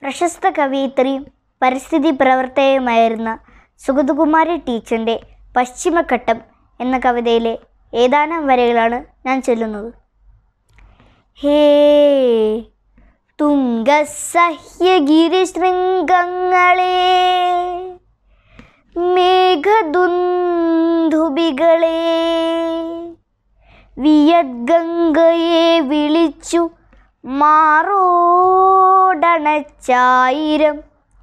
പ്രശസ്ത കവയിത്രിയും പരിസ്ഥിതി പ്രവർത്തകയുമായിരുന്ന സുഗതകുമാരി ടീച്ചറിൻ്റെ പശ്ചിമഘട്ടം എന്ന കവിതയിലെ ഏതാനും വരികളാണ് ഞാൻ ചൊല്ലുന്നത് ഹേ തുംഗസഹ്യഗിരിശൃംഗങ്ങളെ മേഘദുന്ധുബികളെ വിയദ്ഗംഗയെ വിളിച്ചു മാറോടണച്ചായിരം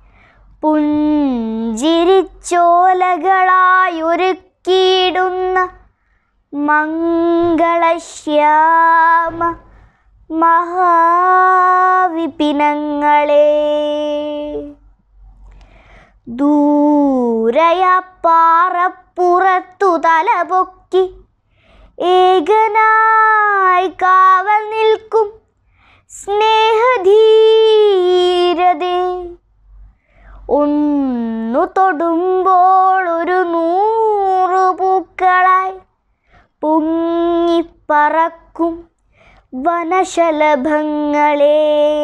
പുഞ്ചിരിച്ചോലകളായൊരുക്കിയിടുന്ന മംഗളശ്യാമ മഹാവിപിനങ്ങളെ ദൂരയ പാറപ്പുറത്തു തലപൊക്കി ഏകനായി കാവൽ നിൽക്കും സ്നേഹധീരതേ ഒന്നു തൊടുമ്പോൾ ഒരു നൂറു പൂക്കളായി പൊങ്ങിപ്പറക്കും വനശലഭങ്ങളെ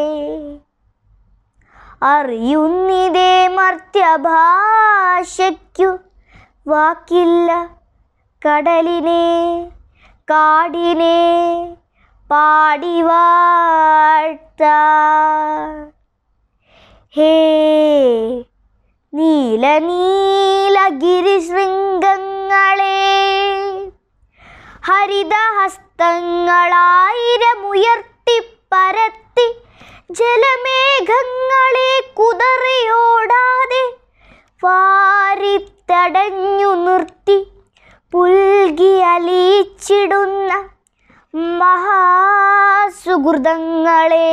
അറിയുന്നിതേ മർത്യഭാഷയ്ക്കു വാക്കില്ല കടലിനെ കാടിനെ പാടി വാഴ്ത്താൻ ഹേ നീല നീലഗിരി ശൃംഗങ്ങളെ ഹരിതഹസ്തങ്ങളായിരമുയർത്തിപ്പരത്തി ജലമേഘങ്ങളെ കുതറിയോടാതെ വാരിത്തടഞ്ഞു നിർത്തി പുൽകി അലിയിച്ചിടുന്ന മഹാസുഹൃതങ്ങളെ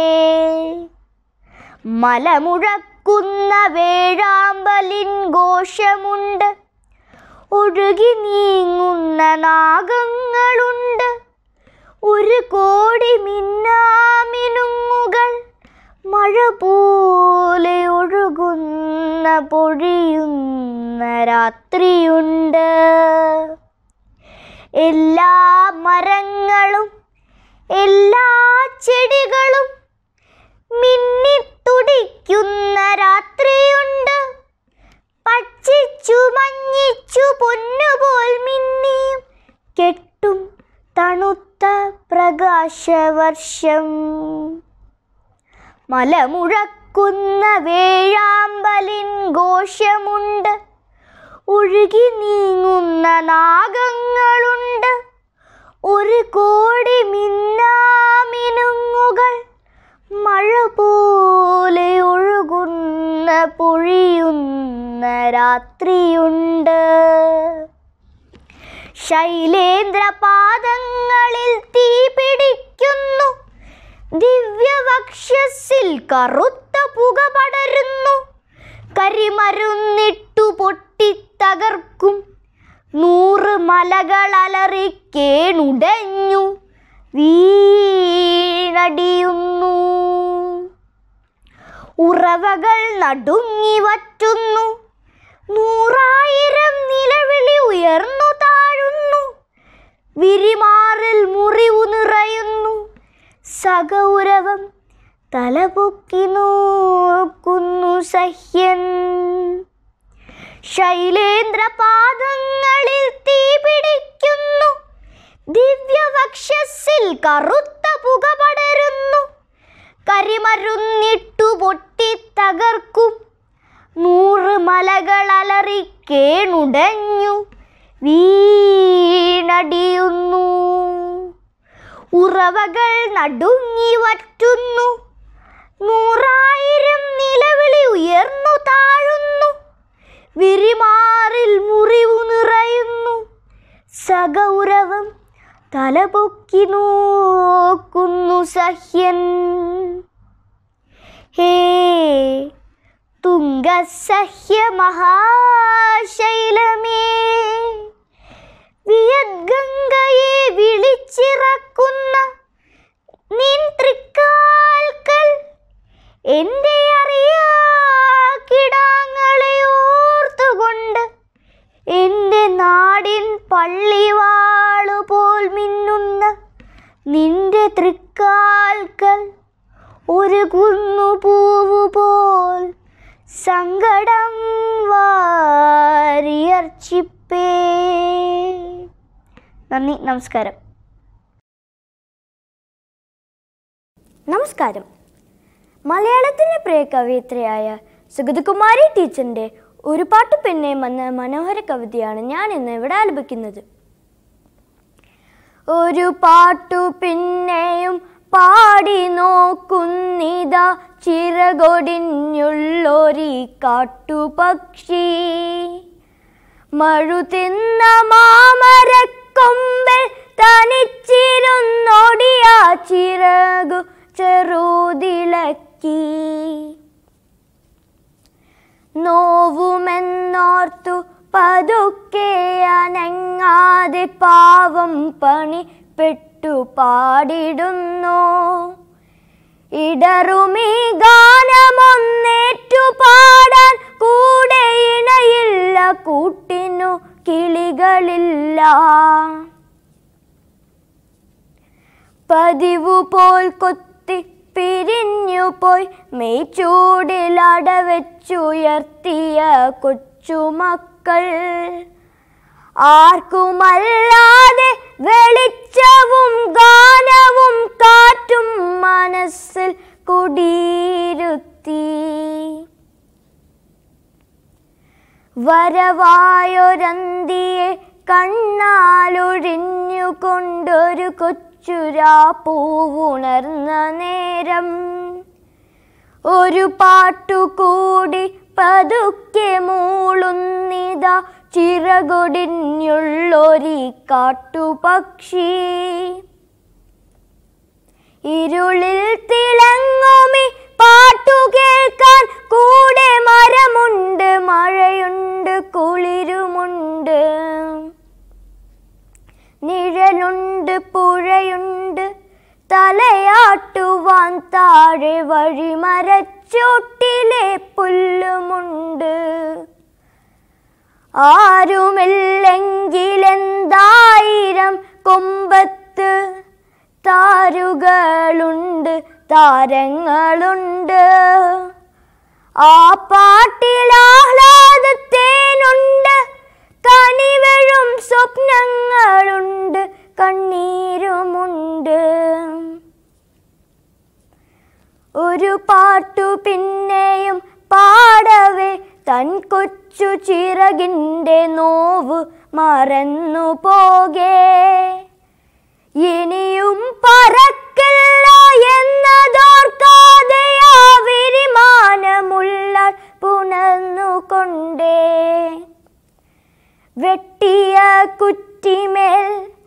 മലമുഴക്കുന്ന വേഴാമ്പലിൻ ഘോഷമുണ്ട് ഒഴുകി നീങ്ങുന്ന നാഗങ്ങളുണ്ട് ഒരു കോടി മിന്നാമിനുങ്ങുകൾ മഴ പോലെ ഒഴുകുന്ന പൊഴിയുന്ന രാത്രിയുണ്ട് എല്ലാ മരങ്ങളും എല്ലാ ചെടികളും മിന്നിത്തുടിക്കുന്ന രാത്രിയുണ്ട് പച്ചിച്ചു മഞ്ഞിച്ചു പൊന്നുപോൽ മിന്നിയും കെട്ടും തണുത്ത പ്രകാശവർഷം മലമുഴക്കുന്ന വേഴാമ്പലിൻ ഘോഷമുണ്ട് ഒഴുകി നീങ്ങുന്ന നാഗങ്ങളുണ്ട് ഒരു കോടി മിന്നാമിനുങ്ങുകൾ മഴ പോലെ ഒഴുകുന്ന പൊഴിയുന്ന രാത്രിയുണ്ട് ശൈലേന്ദ്രപാദങ്ങളിൽ തീ പിടിക്കുന്നു ദിവ്യവക്ഷസിൽ കറുത്ത പുക പടരുന്നു കരിമരുന്നിട്ടു പൊട്ടിത്തകർക്കും നൂറ് മലകൾ അലറിക്കേണുടഞ്ഞു വീണടിയുന്നു ഉറവകൾ നടുങ്ങി വറ്റുന്നു നൂറായിരം നിലവിളി ഉയർന്നു താഴുന്നു വിരിമാറിൽ മുറിവു നിറയുന്നു സഗൗരവം തലപൊക്കി നോക്കുന്നു സഹ്യൻ ശൈലേന്ദ്രപാദങ്ങളിൽ തീ പിടിക്കുന്നു ദിവ്യവക്ഷസിൽ കറുത്ത പുക പടരുന്നു കരിമരുന്നിട്ടു പൊട്ടിത്തകർക്കും നൂറ് മലകൾ അലറിക്കേണുടഞ്ഞു വീണടിയുന്നു ഉറവകൾ നടുങ്ങി വറ്റുന്നു നൂറായിരം നിലവിളി ഉയർന്നു താഴുന്നു വിരിമാറിൽ മുറിവു നിറയുന്നു സഗൗരവം തലപൊക്കി നോക്കുന്നു സഹ്യൻ ഹേ തുംഗസഹ്യ മഹാശൈലമേ വിയദ്ഗംഗയെ വിളിച്ചിറക്കുന്ന നിൻ തൃക്കാൽക്കൽ എൻ്റെ അറിയാ കിടാങ്ങളെ ഓർത്തുകൊണ്ട് എൻ്റെ നാടിൻ പള്ളിവാളു പോൽ മിന്നുന്ന നിന്റെ തൃക്കാൽക്കൽ ഒരു കുന്നു പൂവു പോൽ സങ്കടം വാരിയർച്ചിപ്പേ നന്ദി നമസ്കാരം നമസ്കാരം മലയാളത്തിലെ പ്രിയ കവയിത്രിയായ സുഗതകുമാരി ടീച്ചറിൻ്റെ ഒരു പാട്ട് പിന്നെയും എന്ന മനോഹര കവിതയാണ് ഞാൻ ഇന്ന് ഇവിടെ ആലപിക്കുന്നത് ഒരു പാട്ടു പിന്നെയും പാടി നോക്കുന്നിതാ ചിറകൊടിഞ്ഞുള്ളൊരി കാട്ടുപക്ഷി മഴു തിന്ന മാമരക്കൊമ്പിൽ തനിച്ചിരുന്നൊടിയ ചിറകു ചെറുതിളക്കി നോവുമെന്നോർത്തു പതുക്കെ അനങ്ങാതെ പാവം പണി പെട്ടു പാടിടുന്നു ഇടറുമീ ഗാനമൊന്നേറ്റു പാടാൻ കൂടെ ഇണയില്ല കൂട്ടിനു കിളികളില്ല പതിവു പോൽ കൊത്തി പിരിഞ്ഞു പോയി മെയ്ച്ചൂടിലടവെച്ചുയർത്തിയ കൊച്ചുമക്കൾ ആർക്കുമല്ലാതെ വെളിച്ചവും ഗാനവും കാറ്റും മനസ്സിൽ കുടിയിരുത്തി വരവായൊരന്തിയെ കണ്ണാലൊഴിഞ്ഞുകൊണ്ടൊരു കൊച്ചുരാ പൂവുണർന്ന നേരം ഒരു പാട്ടുകൂടി പതുക്കെ മൂളുന്നിതാ ചിറകൊടിഞ്ഞുള്ളൊരി കാട്ടുപക്ഷി ഇരുളിൽ തിളങ്ങുമി പാട്ടു കേൾക്കാൻ കൂടെ മരമുണ്ട് മഴയുണ്ട് കുളിരുമുണ്ട് നിഴലുണ്ട് പുഴയുണ്ട് തലയാട്ടുവാൻ താഴെ വഴിമരച്ചോട്ടിലെ പുല്ലുമുണ്ട് ആരുമില്ലെങ്കിലെന്തായിരം കൊമ്പത്ത് താരുകളുണ്ട് താരങ്ങളുണ്ട് ആ പാട്ടിലാഹ്ലാദത്തേനുണ്ട് കനിവഴും സ്വപ്നങ്ങളുണ്ട് കണ്ണീരുമുണ്ട് ഒരു പാട്ടു പിന്നെയും പാടവേ തൻ കൊച്ചു ചിറകിൻ്റെ നോവ് മറന്നു പോകേ ഇനിയും പറക്കില്ല എന്നതോർക്കാതെ ആ വിരിമാനമുള്ള പുണർന്നുകൊണ്ടേ വെട്ടിയ കുറ്റിമേൽ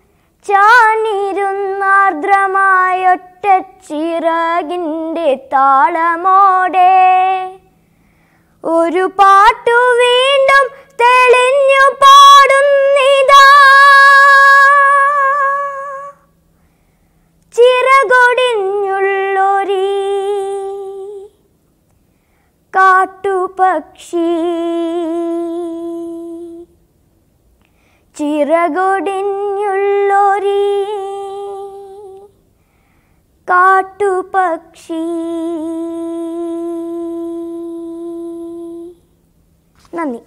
ചാനിരുന്നാർദ്രമായൊറ്റ ചിറകിൻ്റെ താളമോടെ ഒരു പാട്ടു വീണ്ടും തെളിഞ്ഞു പാടുന്നിതാ ചിറകൊടിഞ്ഞുള്ളൊരീ കാട്ടുപക്ഷി ചിറകൊടിഞ്ഞുള്ളൊരീ കാട്ടുപക്ഷി നന്ദി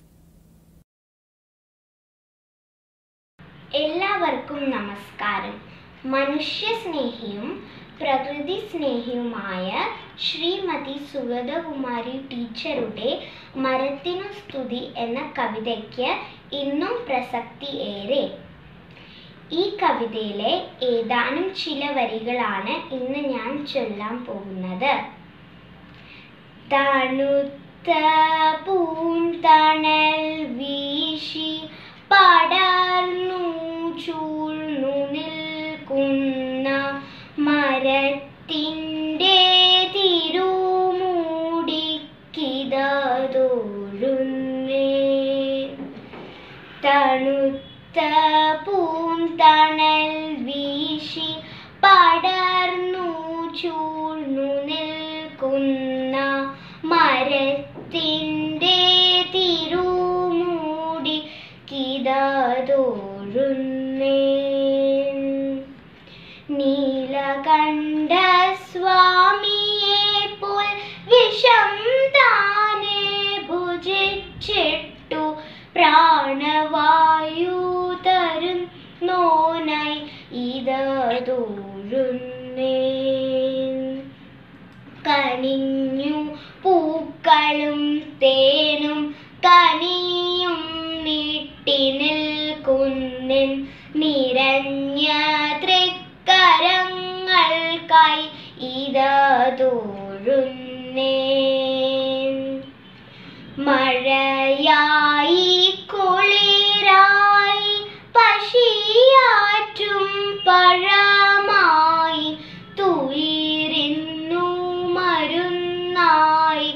എല്ലാവർക്കും നമസ്കാരം മനുഷ്യസ്നേഹിയും പ്രകൃതി സ്നേഹിയുമായ ശ്രീമതി സുഗതകുമാരി ടീച്ചറുടെ മരത്തിനു സ്തുതി എന്ന കവിതയ്ക്ക് ഇന്നും പ്രസക്തി ഏറെ ഈ കവിതയിലെ ഏതാനും ചില വരികളാണ് ഇന്ന് ഞാൻ ചൊല്ലാൻ പോകുന്നത് തണുത്ത പൂന്തണൽ വീശി പടർന്നു ചൂഴ്ന്നു നിൽക്കുന്ന മരത്തിൻ്റെ തിരുമൂടിക്കിതോഴുന്നേ തണുത്ത പൂന്തണൽ വീശി പടർന്നു ചൂഴ്ന്നു നിൽക്കുന്ന മരത്തിൻ്റെ തിരുമൂടി കിതോഴുന്നേ നീലകണ്ഠ സ്വാമി വിഷം താനെ ഭുജിച്ചിട്ടു പ്രാണവായു തരുന്നോനായി ഇതൂഴുന്നേ കനിഞ്ഞു പൂക്കളും തേനും കനിയും നീട്ടി നിൽക്കുന്നിൻ നിറഞ്ഞ തൃക്കരങ്ങൾക്കായി ഇതൂഴുന്നേ മഴയായി കുളിരായി പശിയാറ്റും പഴമായി തുയിരിന്നു മരുന്നായി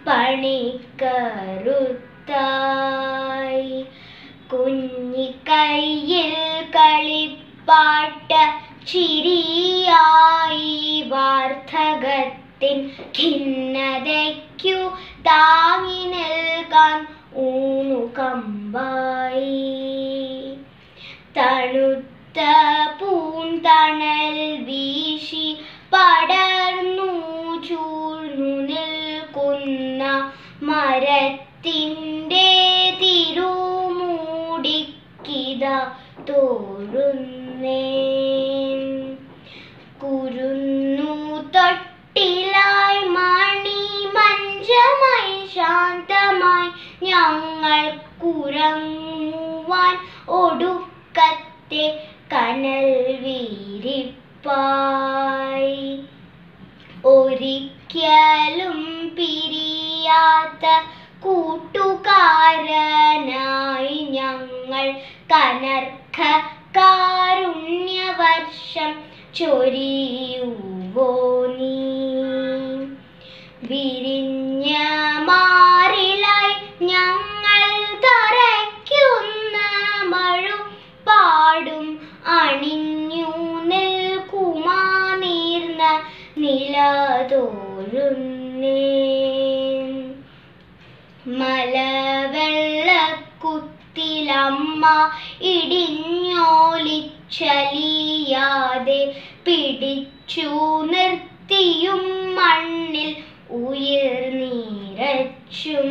പണിക്കറുത്തായി കുഞ്ഞിക്കൈയിൽ കളിപ്പാട്ട് ചിരിയായി വാർദ്ധകത്തിൻ ഖിന്നതയ്ക്കു താങ്ങി നിൽക്കാൻ ഊണു കമ്പായി തണുത്ത പൂന്തണൽ വീശി പടർന്നു ചൂഴ്ന്നു നിൽക്കുന്ന മരത്തിൻ്റെ തിരുമൂടിക്കിത തോഴുന്നേ കുരുന്നു തൊട്ടിലായി മണി മഞ്ചമായി ശാന്തമായി ഞങ്ങൾ കുരങ്ങുവാൻ ഒടുക്കത്തെ കനൽ വീരിപ്പായി ഒരിക്കലും പിരിയാത്ത കൂട്ടുകാരനായി ഞങ്ങൾ കനർക്ക കാരുണ്യവർഷം ചൊരിയുവോ നീ വിരിഞ്ഞ മാറിലായി ഞങ്ങൾ തറയ്ക്കുന്ന മഴു പാടും അണിഞ്ഞു നിൽക്കുമാനീർന്ന നിലതോഴുന്നേ മലവെള്ളക്കുത്തിലമ്മ ഇടിഞ്ഞോലിച്ചലിയാതെ പിടിച്ചു നിർത്തിയും മണ്ണിൽ ഉയർന്നീരച്ചും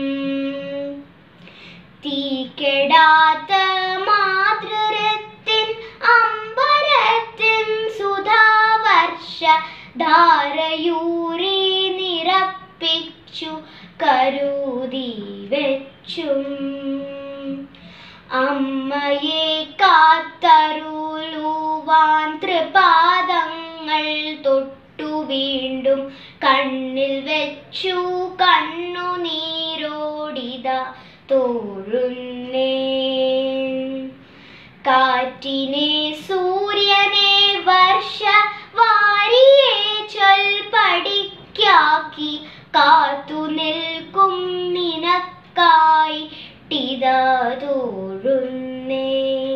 തീക്കെടാത്ത മാതൃരത്തിൻ അമ്പരത്തിൻ സുധാവർഷ ധാരയൂരി നിറപ്പിച്ചു കരുതി വെച്ചും അമ്മയെ കാത്തരുളുവാൻ തൃപാദങ്ങൾ തൊട്ടു വീണ്ടും കണ്ണിൽ വെച്ചു കണ്ണുനീരോടിത തോഴുന്നേ കാറ്റിനെ സൂര്യനെ വർഷ വാരിയെ ചൊൽപ്പടിക്കാക്കി കാത്തു നിൽക്കും നിനക്കായി ടിതോഴുന്നേ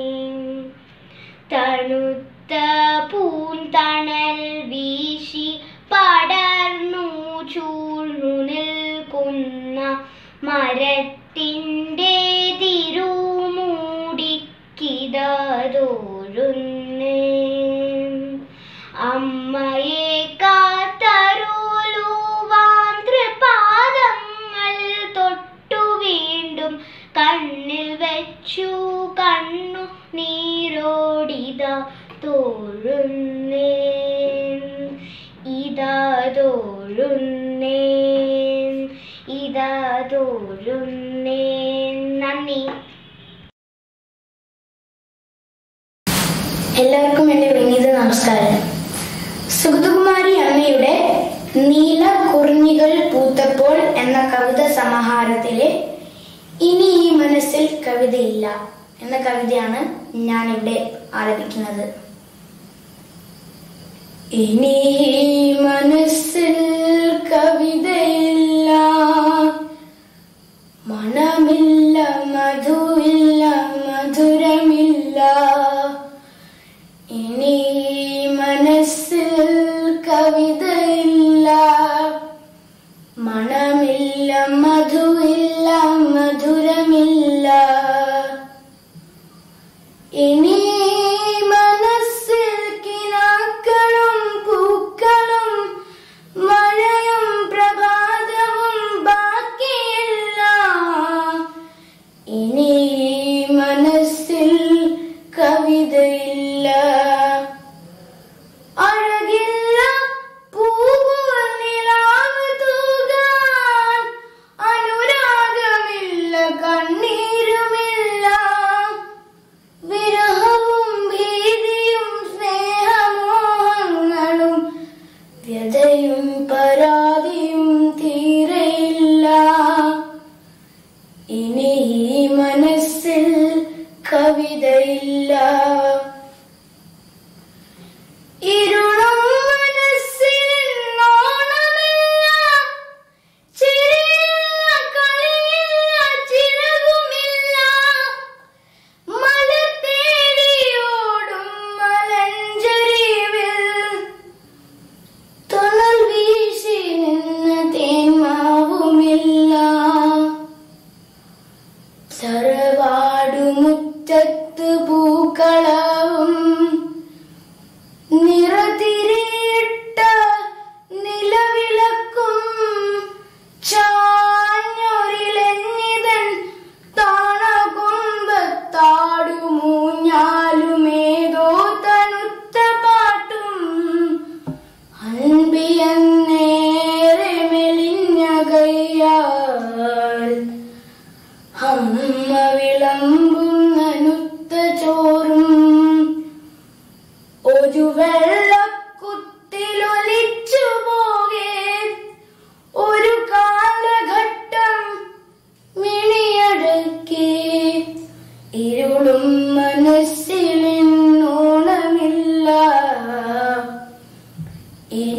തണുത്ത പൂന്തണൽ വീശി പടർന്നു ചൂഴ്ന്നു നിൽക്കുന്ന മരത്തിൻ്റെ തിരുമൂടിക്കിതോഴുന്നേ അമ്മയെ കാത്തരുളുവാൻ തൃപാദങ്ങൾ തൊട്ടു വീണ്ടും കണ്ണിൽ വെച്ചു കണ്ണു നീരോടിത തോഴുന്നേ ഇതാ തോഴുന്നേ ഇതാ തോഴുന്നേ നന്ദി എല്ലാവർക്കും എൻ്റെ വിനീത നമസ്കാരം സുഗതകുമാരി അമ്മയുടെ നീല കുറിഞ്ഞികൾ പൂത്തപ്പോൾ എന്ന കവിത സമാഹാരത്തിലെ ഇനി ഈ മനസ്സിൽ കവിതയില്ല എന്ന കവിതയാണ് ഞാൻ ഇവിടെ ആലപിക്കുന്നത് ഇനി ഈ മനസ്സിൽ കവിതയില്ല മണമില്ല മധുവില്ല മധുരമില്ല ഇനി ഈ മനസ്സിൽ കവിതയില്ല മണമില്ല മധുവില്ല മധുരമില്ല ഇനി ഈ മനസ്സിൽ കിനാക്കളും പൂക്കളും മഴയും പ്രഭാത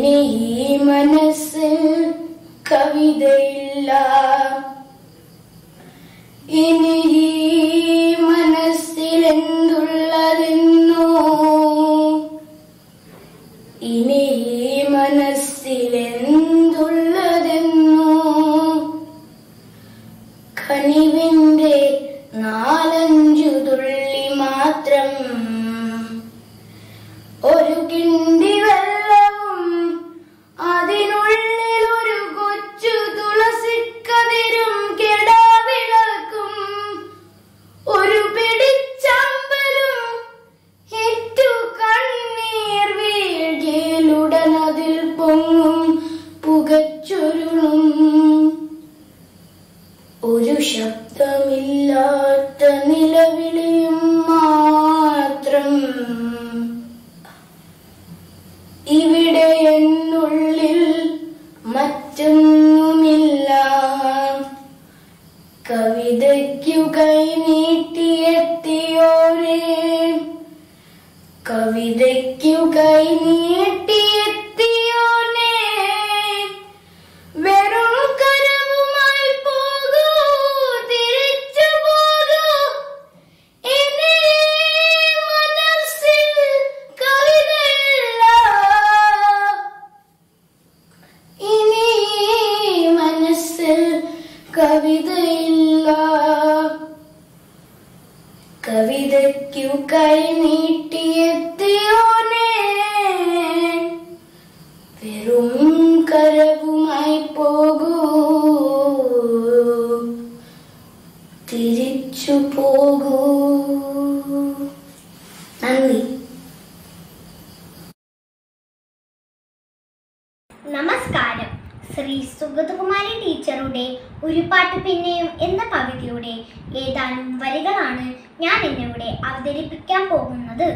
ഇനി ഈ മനസ്സിൽ കവിതയില്ല ഇനി ഈ മനസ്സിൽ എന്തുള്ളതെന്നോ ഇനി ഈ മനസ്സിൽ എന്തുള്ളതെന്നോ കനിവിന്റെ നാലഞ്ചു തുള്ളി മാത്രം ഒരു കിണ്ടി വെള്ളവും അതിനുള്ളിൽ ഒരു കൊച്ചു തുളസിക്കതിരും കെടാവിളക്കും ഒരു പിടിച്ചമ്പലും ഏറ്റു കണ്ണീർ വീഴ്കയിലുടനതിൽ പൊങ്ങും പുകച്ചൊരുളും ഒരു ശബ്ദമില്ലാത്ത നിലവിളിയും മാത്രം ഇവിടെ എന്നുള്ളിൽ മറ്റൊന്നുമില്ല കവിതയ്ക്കു കൈനീട്ടിയെത്തിയോരേ കവിതയ്ക്കു കൈനീട്ടിയെത്തിയോനേ വെറും കരവുമായി പോകൂ തിരിച്ചു പോകൂ ഇനി മനസ്സിൽ കവിതയില്ല ഇനി മനസ്സിൽ കവിതയില്ല കവിതയ്ക്കു കൈനീട്ടിയെത്തിയോനേ വെറും കരവുമായി പോകൂ തിരിച്ചു പോകൂ നന്ദി നമസ്കാരം ശ്രീ സുഗതകുമാരി ടീച്ചറുടെ ഒരു പാട്ട് പിന്നെയും എന്ന കവിതയുടെ ഏതാനും വരികളാണ് ഞാൻ ഇന്നിവിടെ അവതരിപ്പിക്കാൻ പോകുന്നത്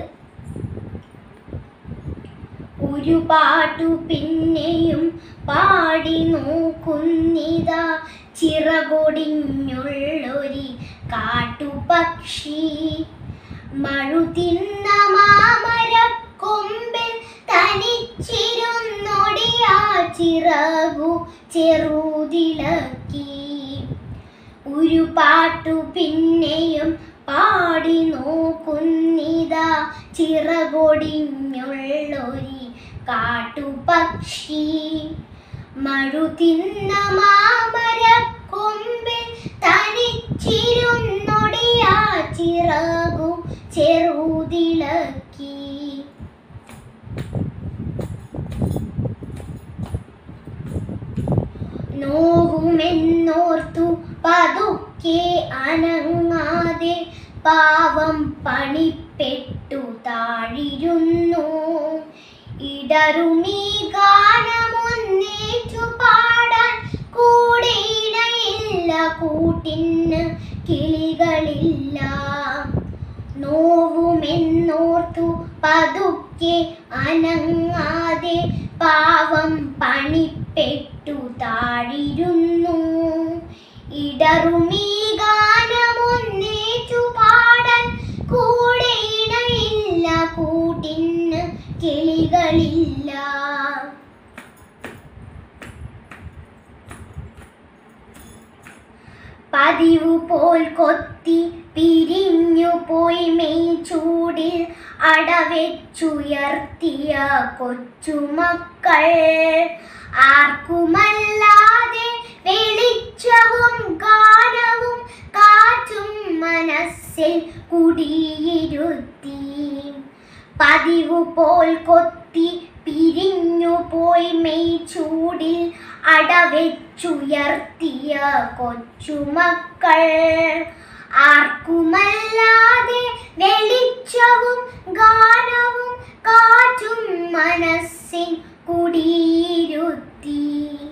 ഒരു പാട്ടു പിന്നെയും പാടി നോക്കുന്നിതാ ചിറകൊടിഞ്ഞുള്ളൊരി കാട്ടുപക്ഷി മഴുതിന്ന മാമരക്കൊമ്പിൽ തനിച്ചിരുന്നൊടിയാ ചിറകു ചെറുതിളക്കി ഒരു പാട്ടു പിന്നെയും പാടി നോക്കുന്നിതാ ചിറകൊടിഞ്ഞുള്ളൊരി കാട്ടുപക്ഷി മഴുതിന്ന മാമരക്കൊമ്പിൽ തനിച്ചിരുന്നൊടിയാ ചിറകു ചെറുതിളക്കി നോവുമെന്നോർത്തു പതുക്കെ അനങ്ങാതെ പാവം പണിപ്പെട്ടു താഴിരുന്നു ഇടറുമീ ഗാനമൊന്നേറ്റു പാടാൻ കൂടെയിടയില്ല കൂട്ടിന് കിളികളില്ല നോവുമെന്നോർത്തു പതുക്കെ അനങ്ങാതെ പാവം പണിപ്പെട്ടു താഴിരുന്നു ഇടറുമീ ഗാനമൊന്നേറ്റു പാടാൻ കൂടെയിടയില്ല കൂട്ടിന് കിളികളില്ല പതിവു പോൽ കൊത്തി പിരിഞ്ഞു പോയി മെയ് ചൂടിൽ അടവെച്ചുയർത്തിയ കൊച്ചുമക്കൾ ആർക്കുമല്ലാതെ വെളിച്ചവും ഗാനവും കാറ്റും മനസ്സിൽ കുടിയിരുത്തി പതിവു പോൽ കൊത്തി പിരിഞ്ഞു പോയി മെയ് ചൂടിൽ അടവെച്ചുയർത്തിയ കൊച്ചുമക്കൾ ആർക്കുമല്ലാതെ വെളിച്ചവും ഗാനവും കാറ്റും മനസ്സിൽ കുടിയിരുത്തി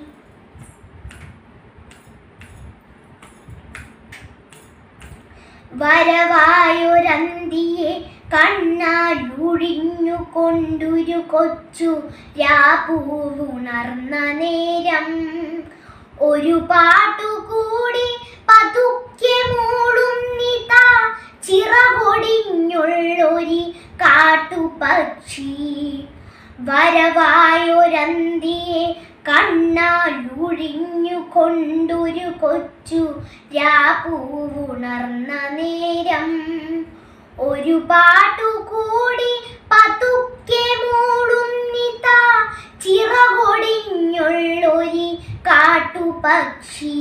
വരവായൊരന്തിയെ കണ്ണാലൊഴിഞ്ഞു കൊണ്ടൊരു കൊച്ചു രാപൂവുണർന്ന നേരം ഒരു പാട്ടുകൂടി പതുക്കെ മൂളുന്നിതാ ചിറകൊടിഞ്ഞുള്ളൊരി കാട്ടുപക്ഷി വരവായൊരന്തിയെ കണ്ണാലൊഴിഞ്ഞു കൊണ്ടൊരു കൊച്ചു രാപൂവുണർന്ന നേരം ഒരു പാട്ടുകൂടി പതുക്കെ മൂളുന്നിതാ ചിറകൊടിഞ്ഞുള്ളൊരി കാട്ടുപക്ഷി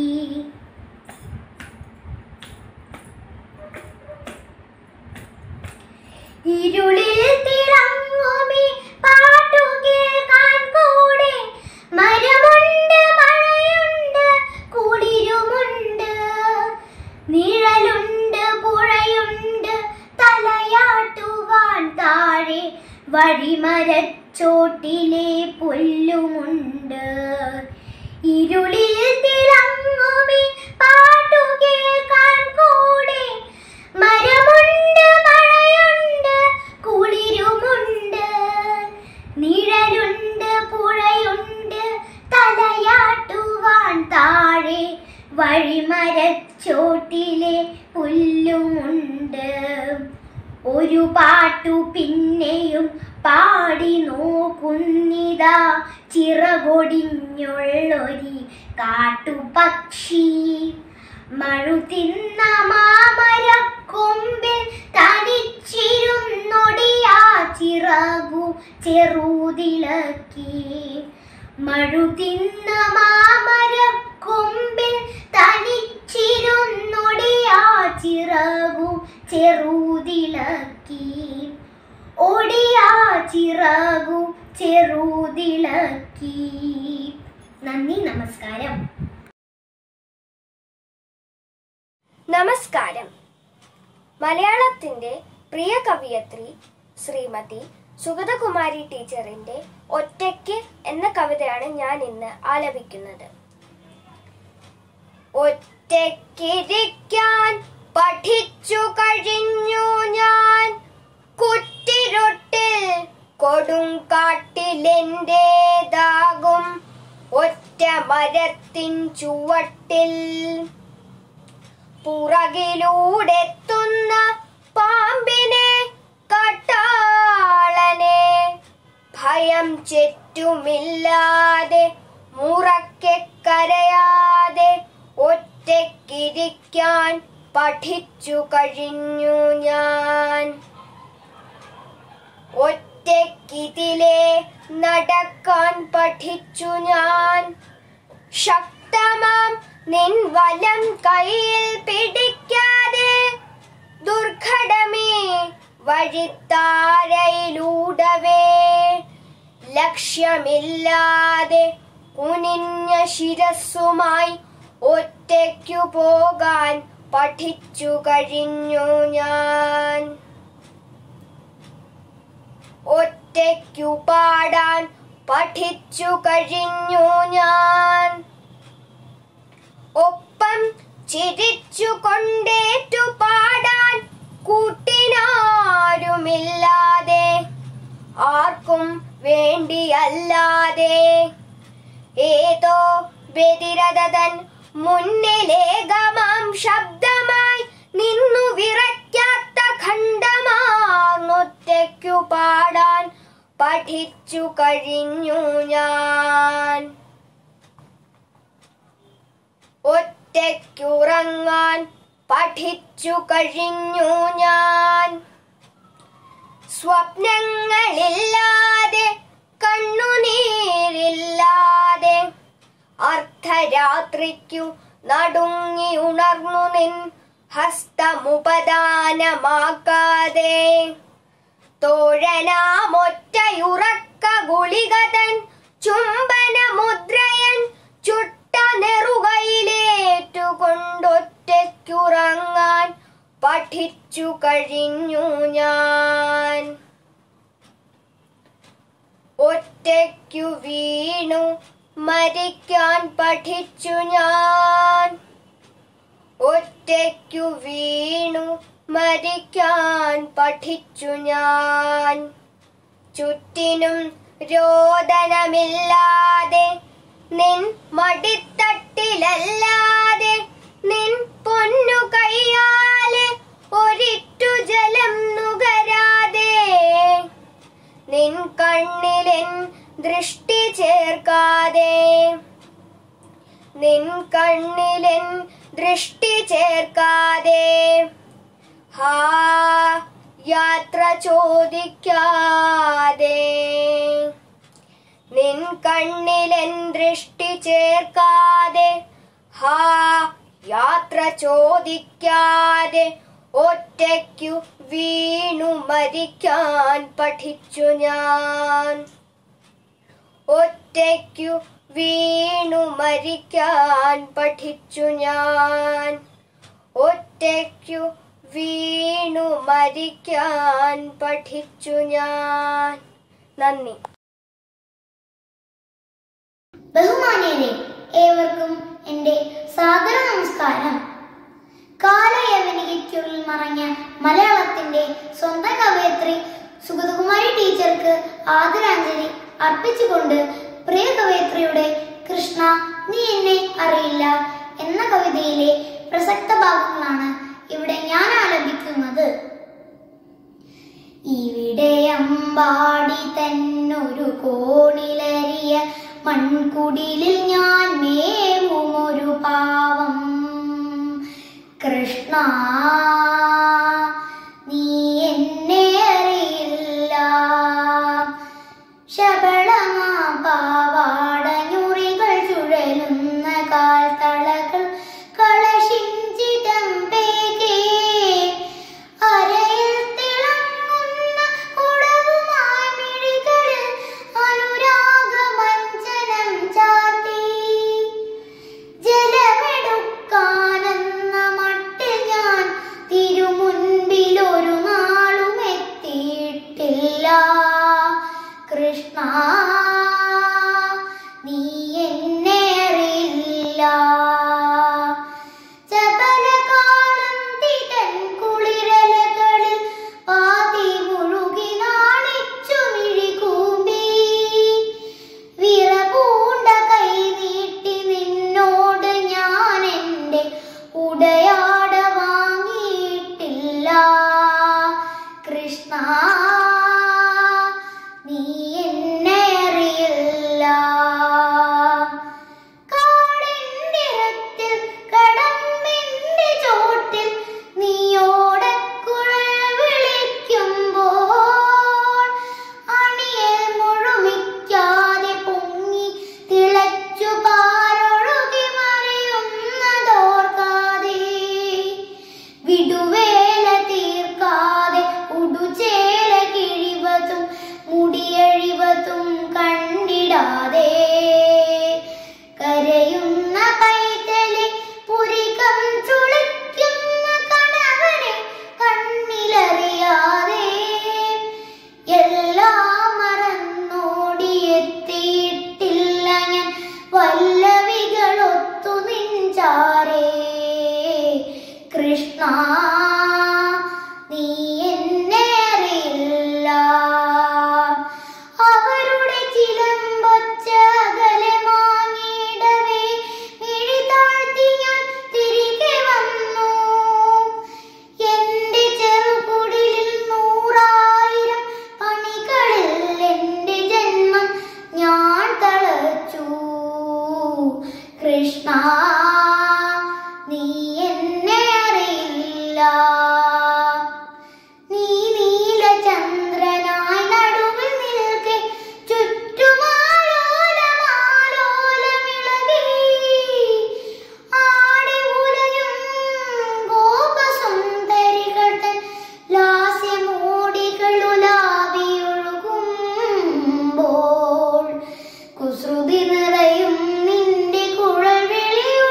ഇരുളിൽ തിളങ്ങുമി പാട്ടു കേൾക്കാൻ കൂടെ മരമുണ്ട് മഴയുണ്ട് കുളിരുമുണ്ട് നിഴലുണ്ട് പുഴയുണ്ട് തലയാട്ടുവാൻ താഴെ വഴിമരച്ചോട്ടിലെ പുല്ലുമുണ്ട് ഇരുളിൽ തിളങ്ങുമി പാട്ടു കേൾക്കാൻ കൂടെ മരമുണ്ട് മഴയുണ്ട് കുളിരുമുണ്ട് നിഴലുണ്ട് പുഴയുണ്ട് തലയാട്ടുവാൻ താഴെ വഴിമരച്ചോട്ടിലെ പുല്ലുമുണ്ട് ഒരു പാട്ടു പിന്നെയും പാടി നോക്കുന്നിതാ ചിറകൊടിഞ്ഞുള്ളൊരി കാട്ടുപക്ഷി മഴുതിന്ന മാമരക്കൊമ്പിൽ തനിച്ചിരുന്നൊടിയാ ചിറകു ചെറുതിളക്കി മഴുതിന്ന മാമരക്കൊമ്പിൽ തനിച്ചിരുന്നൊടിയാ ചിറകു ചെറുതിളക്കി ഒടിയാ ചിറകു ചെറുതിളക്കി നന്ദി നമസ്കാരം നമസ്കാരം മലയാളത്തിന്റെ പ്രിയ കവിയത്രി ശ്രീമതി സുഗതകുമാരി ടീച്ചറിന്റെ ഒറ്റയ്ക്ക് എന്ന കവിതയാണ് ഞാൻ ഇന്ന് ആലപിക്കുന്നത് ഒറ്റയ്ക്കിരിക്കാൻ പഠിച്ചു കഴിഞ്ഞു ഞാൻ കുറ്റിരൊട്ടിൽ കൊടുങ്കാട്ടിലെന്റേതാകും ഒറ്റ മരത്തിൻ ചുവട്ടിൽ പുറകിലൂടെത്തുന്ന പാമ്പിനെ കട്ടാളനെ ഭയം ചെറ്റുമില്ലാതെ മുറക്കെ കരയാതെ ഒറ്റയ്ക്കിരിക്കാൻ പഠിച്ചു കഴിഞ്ഞു ഞാൻ ഒറ്റയ്ക്കിതിലെ നടക്കാൻ പഠിച്ചു ഞാൻ ശക്തമാം നിൻ വലം കയ്യിൽ പിടിക്കാതെ ദുർഘടമേ വഴിത്താരയിലൂടവേ ലക്ഷ്യമില്ലാതെ കുനിഞ്ഞ ശിരസ്സുമായി ഒറ്റയ്ക്കു പോകാൻ പഠിച്ചു കഴിഞ്ഞു ഞാൻ ഒറ്റയ്ക്കു പാടാൻ പഠിച്ചു കഴിഞ്ഞു ഞാൻ ഒപ്പം ചിരിച്ചു കൊണ്ടേറ്റു പാടാൻ കൂട്ടിനാരുമില്ലാതെ ആർക്കും വേണ്ടിയല്ലാതെ ഏതോ വ്യതിരതൻ മുന്നിലേകമാം ശബ്ദമായി നിന്നു വിറയ്ക്കാത്ത ഖണ്ഡമാർന്നൊറ്റയ്ക്കു പാടാൻ പഠിച്ചു കഴിഞ്ഞു ഞാൻ ഒറ്റയ്ക്കുറങ്ങാൻ പഠിച്ചു കഴിഞ്ഞു ഞാൻ സ്വപ്നങ്ങളില്ലാതെ കണ്ണുനീരില്ലാതെ അർദ്ധരാത്രിക്കു നടുങ്ങി ഉണർന്നു നിൻ ഹസ്തമുപദാനമാക്കാതെ തോഴനാമൊറ്റയുറക്ക ഗുളികതൻ ചുംബന മുദ്രയൻ ചുട്ട നെറുകയിലേറ്റുകൊണ്ടൊറ്റയ്ക്കുറങ്ങാൻ പഠിച്ചു കഴിഞ്ഞു ഞാൻ ഒറ്റയ്ക്കു വീണു മരിക്കാൻ പഠിച്ചു ഞാൻ ഒറ്റയ്ക്കു വീണു മരിക്കാൻ പഠിച്ചു ഞാൻ ചുറ്റിനും രോദനമില്ലാതെ നിൻ മടിത്തട്ടിലല്ലാതെ നിൻ പൊന്നു കൈയാലെ ഒരിറ്റു ജലം നുകരാതെ നിൻ കണ്ണിലെൻ ദൃഷ്ടി ചേർക്കാതെ നിൻ കണ്ണിലെൻ ദൃഷ്ടി ചേർക്കാതെ ഹാ യാത്ര ചോദിക്കാതെ നിൻ കണ്ണിലെൻ ദൃഷ്ടി ചേർക്കാതെ ഹാ യാത്ര ചോദിക്കാതെ ഒറ്റയ്ക്കു വീണു മരിക്കാൻ പഠിച്ചു ഞാൻ ഒറ്റയ്ക്കു വീണു മരിക്കാൻ പഠിച്ചു ഞാൻ ഒറ്റയ്ക്കു വീണു മരിക്കാൻ പഠിച്ചു ഞാൻ നന്ദി ബഹുമാന്യരെ ഏവർക്കും എൻ്റെ സാദര നമസ്കാരം കാലയവനികയ്ക്കുള്ളിൽ മറഞ്ഞ മലയാളത്തിന്റെ സ്വന്തം കവയത്രി സുഗതകുമാരി ടീച്ചർക്ക് ആദരാഞ്ജലി അർപ്പിച്ചുകൊണ്ട് പ്രിയ കവയത്രിയുടെ കൃഷ്ണ നീ എന്നെ അറിയില്ല എന്ന കവിതയിലെ പ്രസക്ത ഭാഗങ്ങളാണ് ഇവിടെ ഞാൻ ആലപിക്കുന്നത് ഇവിടെ അമ്പാടി തന്നൊരു കോണിലരിയ മൺകുടിലിൽ ഞാൻ മേവും ഒരു പാവം കൃഷ്ണ നീ എന്നെ അറിയില്ല ശബളമാ പാവാടഞ്ഞുറികൾ ചുഴലുന്ന കാൽത്തളകൾ കളശിഞ്ചിതം പേകേ അരയിൽ തിളങ്ങുന്ന കുടവുമായി മിഴികളിൽ അനുരാഗമഞ്ജനം ചാർത്തി ജലമെടുക്കാനെന്ന മട്ടിൽ ഞാൻ തിരുമുൻപിൽ ഒരു നാളും എത്തിയിട്ടില്ല കൃഷ്ണ നീ എന്നെ അറിയില്ല ചപലകാലം തിതൻ കുളിരലകളിൽ പാതി മുഴുകി നാണിച്ചു മിഴികൂമ്പി വിറപൂണ്ട കൈ നീട്ടി നിന്നോട് ഞാൻ എൻ്റെ ഉടയാട വാങ്ങിയിട്ടില്ല കൃഷ്ണ നീ എന്നെ അറിയില്ല കാടിൻതിരത്തിൽ കടമ്പിന്റെ ചോട്ടിൽ നീയോടക്കുഴൽ വിളിക്കുമ്പോൾ അണിയൽ മുഴുമിക്കാതെ പൊങ്ങി തിളച്ചു പാരൊഴുകി മറിയുന്നതോർക്കാതെ വിടുവേല തീർക്കാതെ ഉടുചേല കിഴിവതും മുടിയഴിവതും കണ്ടിടാതെ കരയുന്ന പൈതലെ പുരികം ചുളിക്കുന്ന കണവനെ കണ്ണിലറിയാതെ എല്ലാം മറന്നോടിയെത്തിയിട്ടില്ല ഞാൻ വല്ലവികളൊത്തു നിഞ്ചാരേ കൃഷ്ണ നീ എന്നെ അറിയില്ല അവരുടെ ചിലമ്പൊച്ച അകലെ മാങ്ങിയിടവേ മിഴി താഴ്ത്തി ഞാൻ തിരികെ വന്നു എന്റെ ചെറുകുടിലിൽ നൂറായിരം പണികളിൽ എന്റെ ജന്മം ഞാൻ തളച്ചു കൃഷ്ണ നീ എന്നെ അറിയില്ല നീ നീലചന്ദ്രനായി നടുവിൽ നിൽക്കെ ചുറ്റുമാലോലമാലോലമിളകി ആടി ഉലയും ഗോപസുന്ദരികൾ തൻ ലാസ്യമോടികൾ ഉലാവിയൊഴുകുമ്പോൾ കുസൃതി നിറയും നിന്റെ കുഴൽവിളി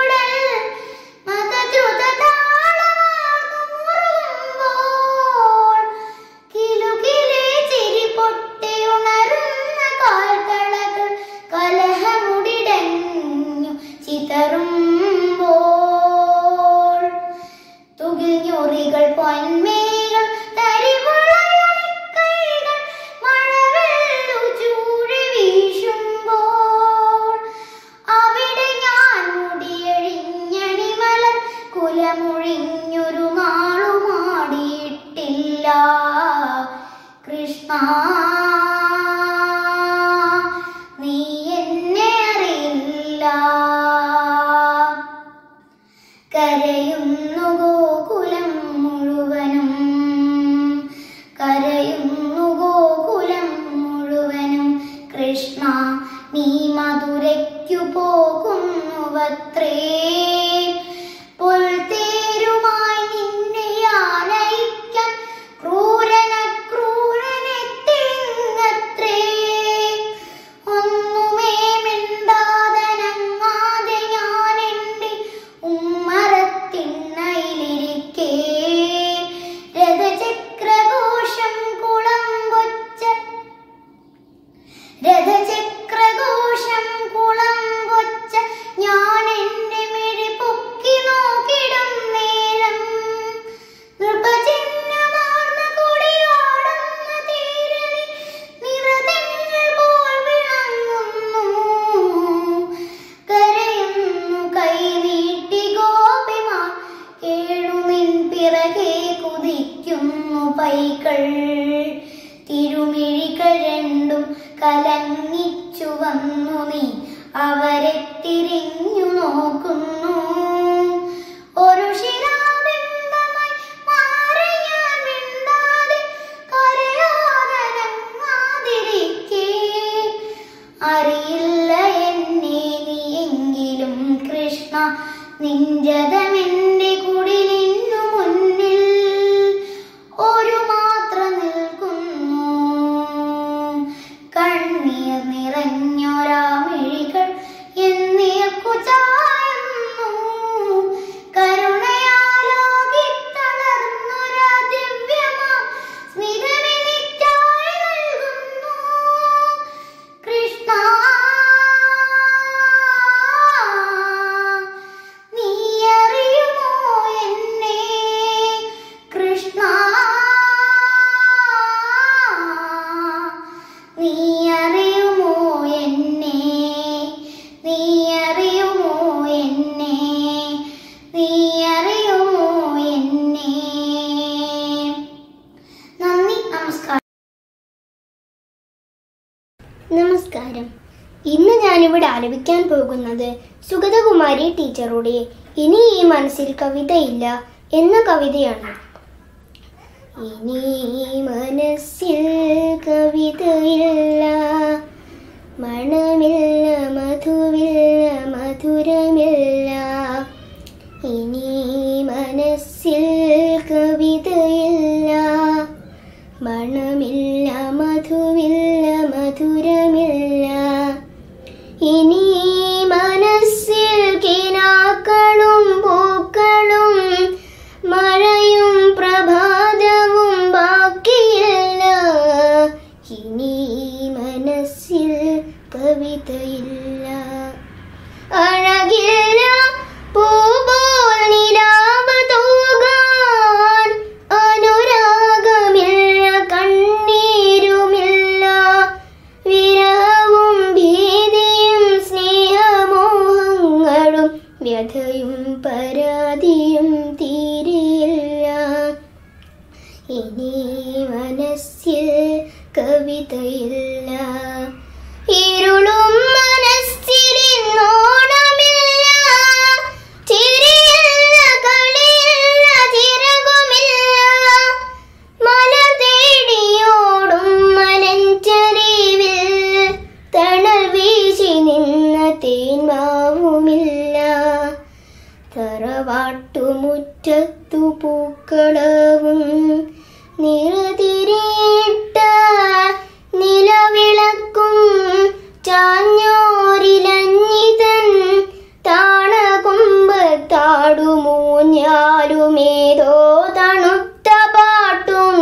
കൃഷ്ണ നീ മധുരയ്ക്കു പോകുന്നുവത്രേ പുൽത്തേരുമായി നിന്നെ ആനയിക്കാൻ ക്രൂരന ക്രൂരനെത്തിങ്ങത്രേ ഒന്നുമേ മിണ്ടാതനങ്ങാതെ ഞാൻ എൻ്റെ ഉമ്മറത്തിണ്ണയിലിരിക്കേ രഥചക്രഘോഷം കുളം കൊച്ച രഥചക്രഘോഷം കുളം കൊച്ച ഞാൻ എൻ്റെ മിഴി പൊക്കി നോക്കിടും നേരം നൃപചിഹ്നമാർന്ന കൊടിയാടുന്ന തേരലി നിറതെങ്ങൾ പോൽ വിളങ്ങുന്നു കരയുന്നു കൈനീട്ടി ഗോപിമാർ കേണുനിൻ പിറകെ കുതിക്കുന്നു പൈകൾ തിരുമിഴികൾ രണ്ടും കലങ്ങിച്ചു വന്നു നീ അവരെ തിരിഞ്ഞു നോക്കുന്നു ഒരു ശിലാബിംബമായി മാറി ഞാൻ മിണ്ടാതെ കരയാതനങ്ങാതിരിക്കേ അറിയില്ല എന്നെ നീയെങ്കിലും കൃഷ്ണ നിഞ്ചതമെന്റെ കുടി നിന്നു മുന്നിൽ ഒരു മാത്ര നിൽക്കുന്നു കണ്ണീർ നിറഞ്ഞൊരാമിഴികൾ എന്നീർക്കു ചായുന്നു കരുണയാലോകി തളർന്നൊരാ ദിവ്യമാം സ്മിതമെനിക്കായി നൽകുന്നു കൃഷ്ണ നീ അറിയുമോ എന്നെ കൃഷ്ണ നീ അറിയുമോ എന്നെ നീ അറിയുമോ എന്നെ നീ അറിയുമോ എന്നെ നന്ദി നമസ്കാരം നമസ്കാരം ഇന്ന് ഞാനിവിടെ ആലപിക്കാൻ പോകുന്നത് സുഗതകുമാരി ടീച്ചറുടെ ഇനി ഈ മനസ്സിൽ കവിതയില്ല എന്ന കവിതയാണ് ഇനി ഈ മനസ്സിൽ കവിതയില്ല മണമില്ല മധുവില്ല മധുരമില്ല ഇനി ഈ മനസ്സിൽ കവിതയില്ല മണമില്ല മധുവില്ല മധുരമില്ല ഇനി ഈ മനസ്സിൽ കിനാക്കളും പൂക്കളും മഴയും പ്രഭാതവും ബാക്കിയില്ല ഇനി ഈ മനസ്സിൽ കവിതയില്ല അഴകില്ല പൂപോൽ നിലാവ് തൂകാൻ അനുരാഗമില്ല കണ്ണീരുമില്ല വിരഹവും ഭീതിയും സ്നേഹമോഹങ്ങളും വ്യഥയും പരാതിയും തീരെയില്ല ഇനി മനസ്സിൽ കവിതയില്ല ഇരുളും മനസ്സിലിന്നോണമില്ല ചിരിയില്ല കളിയില്ല ചിറകുമില്ല മല തേടിയോടും മലഞ്ചരിവിൽ തണൽ വീശി നിന്ന തേന്മാവുമില്ല തറവാട്ടുമുറ്റത്തു പൂക്കളവും നിറതിരിട്ട നിലവിളക്കും ചാഞ്ഞോരിലഞ്ഞിതൻ താണകുമ്പത്താടുമൂഞ്ഞാലുമേതോ തണുത്ത പാട്ടും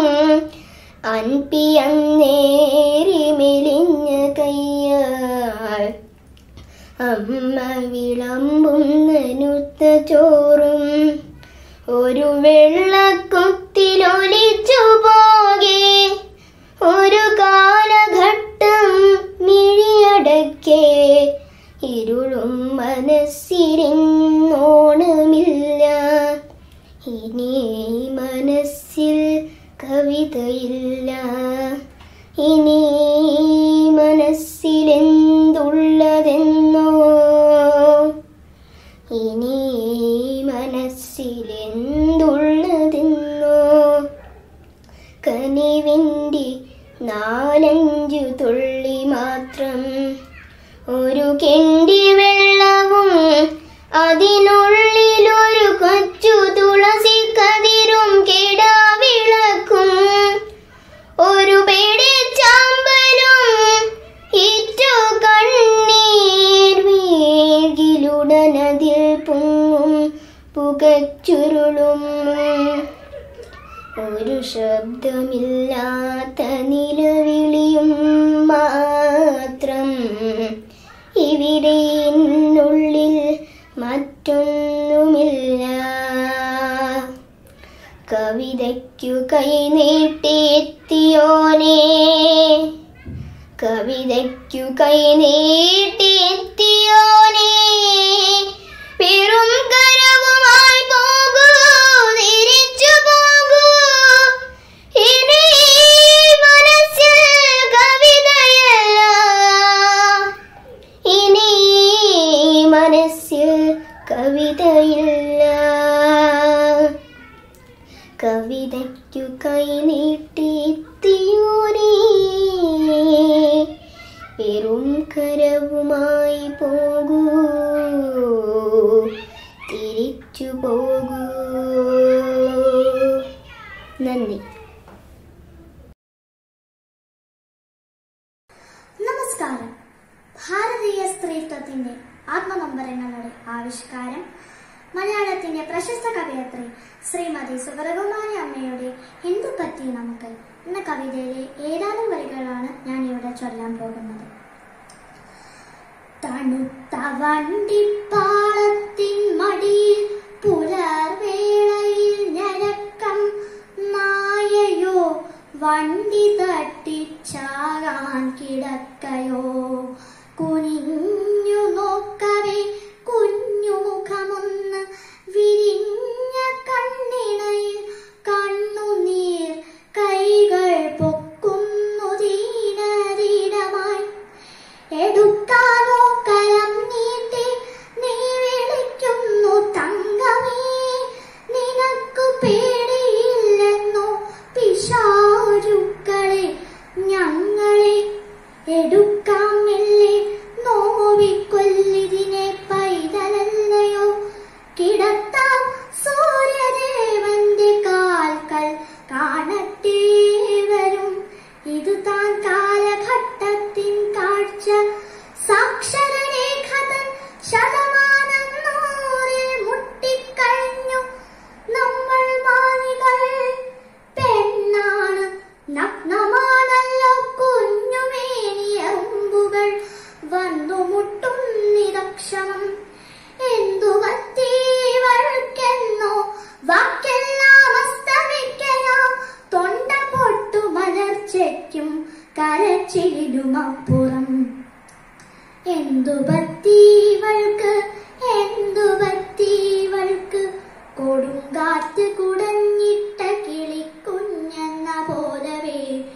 അൻപിയന്നേറി മെലിഞ്ഞ കയ്യാൽ അമ്മ വിളമ്പുന്ന നുത്ത ചോറും ഒരു വെള്ളക്കുത്തിലൊലിച്ചു പോകെ ഒരു കാലഘട്ടം മിഴിയടക്കേ ഇരുളും മനസ്സിരിന്നോണമില്ല ഇനി മനസ്സിൽ കവിതയില്ല ഇനി മനസ്സിലെന്തുള്ളതെന്നോ ഇനി മനസ്സിലെന്തുള്ളതെന്നോ കനിവിൻ്റെ നാലഞ്ചു തുള്ളി മാത്രം ഒരു കിണ്ടി വെള്ളവും അതിനുള്ളിലൊരു കൊച്ചു തുളസി കതിരും കിടാവിളക്കും ഒരു പേടിച്ചാമ്പലും ഇറ്റു കണ്ണീർ വീകിലുടനതിൽ പൊങ്ങും പുകച്ചുരുളും ഒരു ശബ്ദമില്ലാത്ത നിലവിളിയും മാത്രം ഇവിടെ എന്നുള്ളിൽ മറ്റൊന്നുമില്ല കവിതയ്ക്കു കൈനീട്ടിയെത്തിയോനേ കവിതയ്ക്കു കൈനീട്ടിയെത്തിയോനേ വെറും കരവുമായി പോകൂ തിരിച്ചു പോകൂ ഇനി മനസ്സിൽ കവിതയല്ല ഇനി മനസ്സിൽ കവിതയില്ല കവിതയ്ക്കു കൈനീട്ടിയെത്തിയോനേ വെറും കരവുമായി പോകൂ തിരിച്ചു പോകൂ നന്ദി നമസ്കാരം ഭാരതീയ സ്ത്രീത്വത്തിന്റെ ആത്മനൊമ്പരങ്ങളുടെ ആവിഷ്കാരം മലയാളത്തിന്റെ പ്രശസ്ത കവയത്രി ശ്രീമതി സുബ്രഹ്മണ്യ അമ്മയുടെ എന്തു പറ്റി നമുക്ക് എന്ന കവിതയിലെ ഏതാനും വരികളാണ് ഞാൻ ഇവിടെ ചൊല്ലാൻ പോകുന്നത് തണുത്ത വണ്ടിപ്പാളത്തിൻ മടിയിൽ പുലർവേളയിൽ ഞരക്കം നായയോ വണ്ടി തട്ടിച്ചാകാൻ കിടക്കയോ കുനിഞ്ഞു നോക്കവേ കുഞ്ഞു മുഖമൊന്ന് വിരിഞ്ഞ കണ്ണിണയിൽ കണ്ണുനീർ കൈകൾ പൊക്കുന്നു ദീനരീടമായി എടുക്കാനോ കരം നീട്ടി നീ വിളിക്കുന്നു തങ്കമേ നിനക്കു പേടിയില്ലെന്നോ പിശാചുക്കളെ ഞങ്ങളെ എടുക്കാം മെല്ലെ നോവിക്കൊല്ലിതിനെ പൈതലല്ലയോ കിടത്താം സൂര്യദേവന്റെ കാൽക്കൽ കാണട്ടെ വരും ഇത് താൻ കാലഘട്ടത്തിൻ കാഴ്ച സാക്ഷരരേഖതൻ ശതമാനം നൂറിൽ മുട്ടിക്കഴിഞ്ഞു നമ്മൾ മാനികൾ പെണ്ണാണ് നഗ്നമാണല്ലോ കുഞ്ഞുമേനിയമ്പുകൾ വന്നു മുട്ടുന്നിതക്ഷണം എന്തു പറ്റീവൾക്കെന്നോ വാക്കെല്ലാം അസ്തമിക്കലാം തൊണ്ട പൊട്ടു മലർച്ചയ്ക്കും കരച്ചിലുമപ്പുറം എന്തു പറ്റീവൾക്ക് എന്തു പറ്റീവൾക്ക് കൊടുങ്കാറ്റ് കുടഞ്ഞിട്ട കിളിക്കുഞ്ഞെന്ന പോലവേ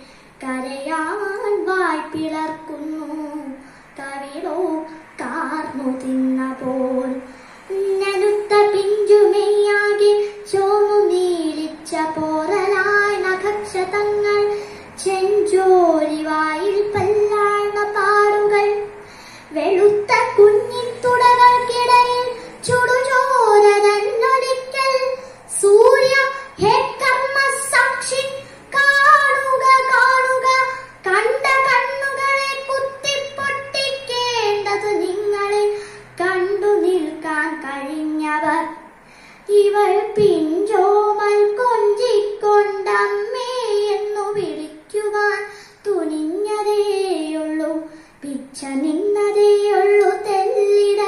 കരയാൻ വായ് പിളർക്കുന്നു കവിളോ കാർന്നു തിന്ന പോൽ നനുത്ത പിഞ്ചുമെയ്യാകെ ചോന്നു നീലിച്ച പോറലായി നഖക്ഷതങ്ങൾ ചെഞ്ചോരി വായിൽ പല്ലാഴ്ന്ന പാടുകൾ വെളുത്ത കുഞ്ഞിത്തുടകൾക്കിടയിൽ ചുടുചോര തന്നൊലിക്കൽ സൂര്യ ഹേ കർമ്മ സാക്ഷി കാണുക കാണുക കണ്ട കണ്ണുകളെ കുത്തിപ്പൊട്ടിക്കേണ്ടത് നിങ്ങളെ കണ്ടു നിൽക്കാൻ കഴിഞ്ഞവർ ഇവൾ പിഞ്ചോമൽ കൊഞ്ചിക്കൊണ്ടമ്മേ എന്നു വിളിക്കുവാൻ തുനിഞ്ഞതേയുള്ളൂ പിച്ച നിന്നതേയുള്ളൂ തെല്ലിട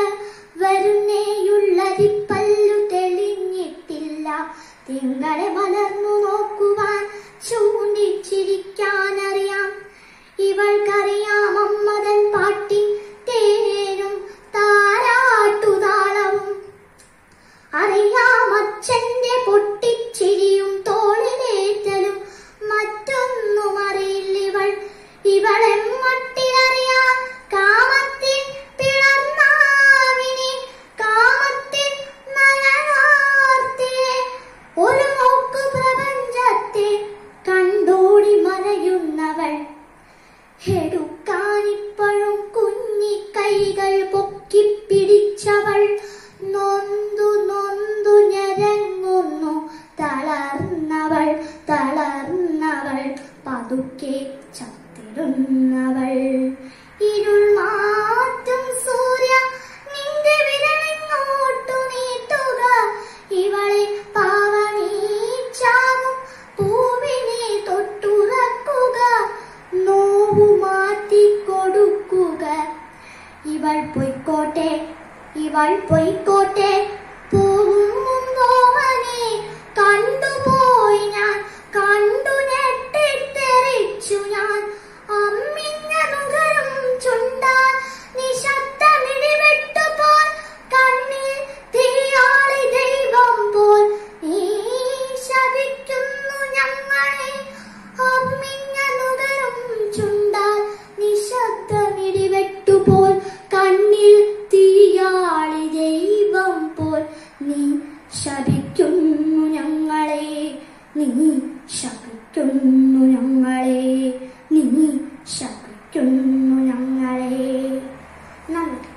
വരുന്നേയുള്ളതിപ്പല്ലു തെളിഞ്ഞിട്ടില്ല തിങ്കളെ മലർന്നു നോക്കുവാൻ ചൂണ്ടിച്ചിരിക്കാനറിയാം ഇവൾക്കറിയാം അമ്മതൻ പാട്ടി തേനും താരാട്ടുതാളവും അറിയാം അച്ഛന്റെ പൊട്ടിച്ചിരിയും തോളിലേറ്റലും മറ്റൊന്നും അറിയില്ലിവൾ ഇവളെ മട്ടിലറിയാൻ കാമത്തിൻ പൊക്കി പിടിച്ചവൾ നൊന്തു നൊന്തു ഞരങ്ങുന്നു തളർന്നവൾ തളർന്നവൾ പതുക്കെ ചത്തിടുന്നവൾ ഇരുൾ മാറ്റും സൂര്യ നിന്റെ വിരലിങ്ങോട്ടു നീട്ടുക ഇവളെ പാവനീച്ചാകും പൂവിനെ തൊട്ടുറക്കുക നോവു മാറ്റി കൊടുക്കുക ഇവൾ പൊയ്ക്കോട്ടെ ഇവൾ പൊയ്ക്കോട്ടെ പൂവുമ്പോവനെ കണ്ടുപോയി ഞാൻ കണ്ടു ഞെട്ടിത്തെറിച്ചു ഞാൻ അമ്മിഞ്ഞ നുകരും ചുണ്ടാൻ നിശബ്ദമിടിവെട്ടു പോൽ കണ്ണിൽ തീയാളി ദൈവം പോൽ നീ ശപിക്കുന്നു ഞങ്ങളെ അമ്മിഞ്ഞ നുകരും ചുണ്ടാൻ നിശബ്ദമിടിവെട്ടു പോൽ കണ്ണിൽ തീയാളി ദൈവം പോൽ നീ ശപിക്കുന്നു ഞങ്ങളെ നീ ശപിക്കുന്നു ഞങ്ങളെ നീ ശപിക്കുന്നു ഞങ്ങളെ നന്ദി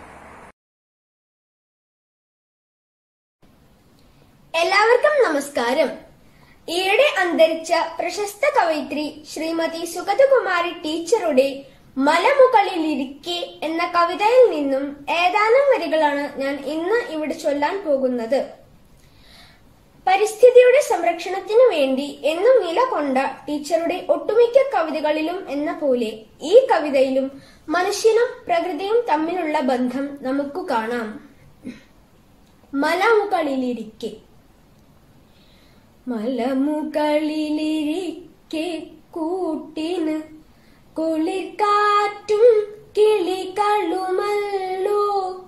എല്ലാവർക്കും നമസ്കാരം ഈയിടെ അന്തരിച്ച പ്രശസ്ത കവയിത്രി ശ്രീമതി സുഗതകുമാരി ടീച്ചറുടെ മലമുകളിലിരിക്കെ എന്ന കവിതയിൽ നിന്നും ഏതാനും വരികളാണ് ഞാൻ ഇന്ന് ഇവിടെ ചൊല്ലാൻ പോകുന്നത് പരിസ്ഥിതിയുടെ സംരക്ഷണത്തിനു വേണ്ടി എന്നും നിലകൊണ്ട ടീച്ചറുടെ ഒട്ടുമിക്ക കവിതകളിലും എന്ന പോലെ ഈ കവിതയിലും മനുഷ്യനും പ്രകൃതിയും തമ്മിലുള്ള ബന്ധം നമുക്ക് കാണാം മലമുകളിലിരിക്കെ മലമുകളിലിരിക്കെ കൂട്ടിന് കുളിർക്കാറ്റും കിളികളുമല്ലോ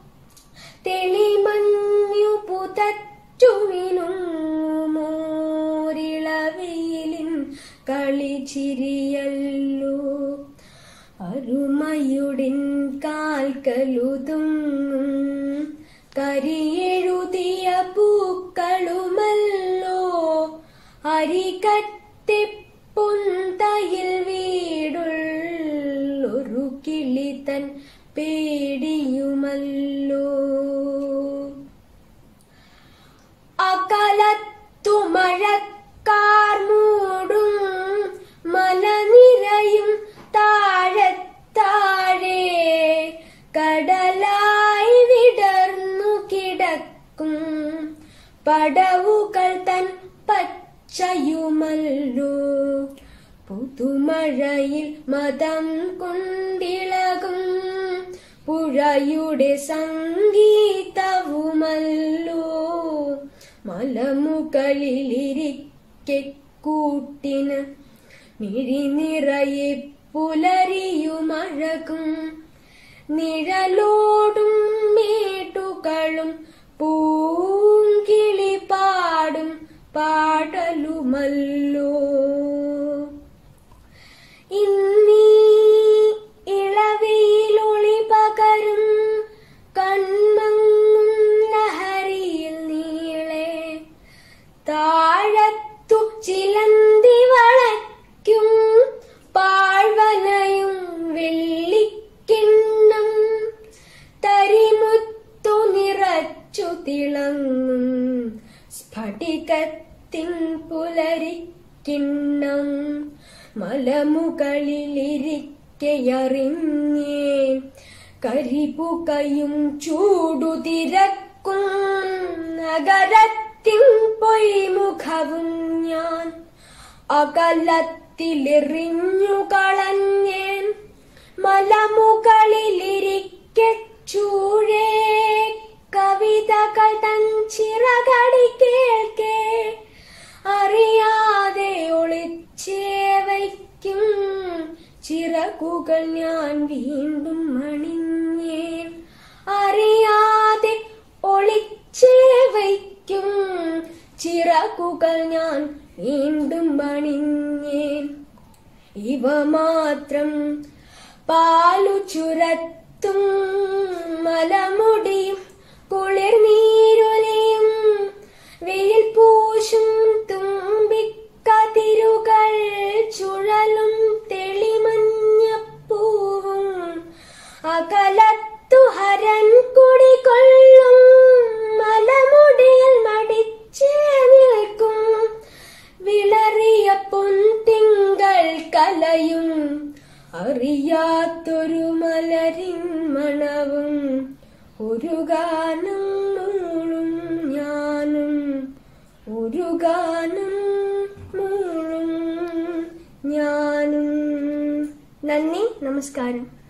തെളിമഞ്ഞു പുതറ്റുമിനുമോരിളവയിലിൻ കളിച്ചിരിയല്ലോ അരുമയുടിൻ കാൽക്കലുതുങ്ങും കരിയെഴുതിയ പൂക്കളുമല്ലോ അരികത്തെ പൊന്തയിൽ വീടുള്ളൊരു കിളിതൻ പേടിയുമല്ലോ അകലത്തു മഴക്കാർ മൂടും മലനിരയും താഴെ താഴെ കടലായി വിടർന്നു കിടക്കും പടവുകൾ തൻ പച്ചയുമല്ലോ പുതുമഴയിൽ മതം കൊണ്ടിളകും പുഴയുടെ സംഗീതവുമല്ലോ മലമുകളിലിരിക്കെ കൂട്ടിന് മിഴി നിറയെ പുലരിയുമഴകും നിഴലോടും മേട്ടുകളും പൂങ്കിളി പാടും പാടലുമല്ലോ ഇന്നീ ഇളവയിലൊളി പകരും കൺമങ്ങും ലഹരിയിൽ നീളെ താഴത്തു ചിലന്തി വളയ്ക്കും പാഴ്വനയും വെള്ളിക്കിണ്ണം തരിമുത്തു നിറച്ചു തിളങ്ങും സ്ഫടികത്തിൻ പുലരിക്കിണ്ണം മലമുകളിലിരിക്കയറിഞ്ഞേ കരിപുകയും ചൂടു തിരക്കും നഗരത്തിൻ പൊയ്മുഖവും ഞാൻ അകലത്തിലെറിഞ്ഞു കളഞ്ഞേൻ മലമുകളിലിരിക്കെ ചൂഴേ കവിതകൾ തൻ ചിറകടി കേൾക്കേ അറിയാതെ ഒളിച്ചേ വയ്ക്കും ചിറകുകൾ ഞാൻ വീണ്ടും അണിഞ്ഞേൻ അറിയാതെ ഒളിച്ചേ വയ്ക്കും ചിറകുകൾ ഞാൻ വീണ്ടും അണിഞ്ഞേൻ ഇവ മാത്രം പാലു ചുരത്തും മലമുടിയും കുളിർനീരൊലിയും വെയിൽ പൂശും തുമ്പിക്കതിരുകൾ ചുഴലും തെളിമഞ്ഞപ്പൂവും അകലത്തു മുത്തുഹരൻ കുടികൊള്ളും മലമുടിയിൽ മടിച്ച് നിൽക്കും വിളറിയ പൊൻതിങ്കൾ കലയും അറിയാത്തൊരു മലരിൻ മണവും ഒരു ഗാനം മൂളും ഞാനും ഒരു ഗാനം മൂളും ഞാനും നന്ദി നമസ്കാരം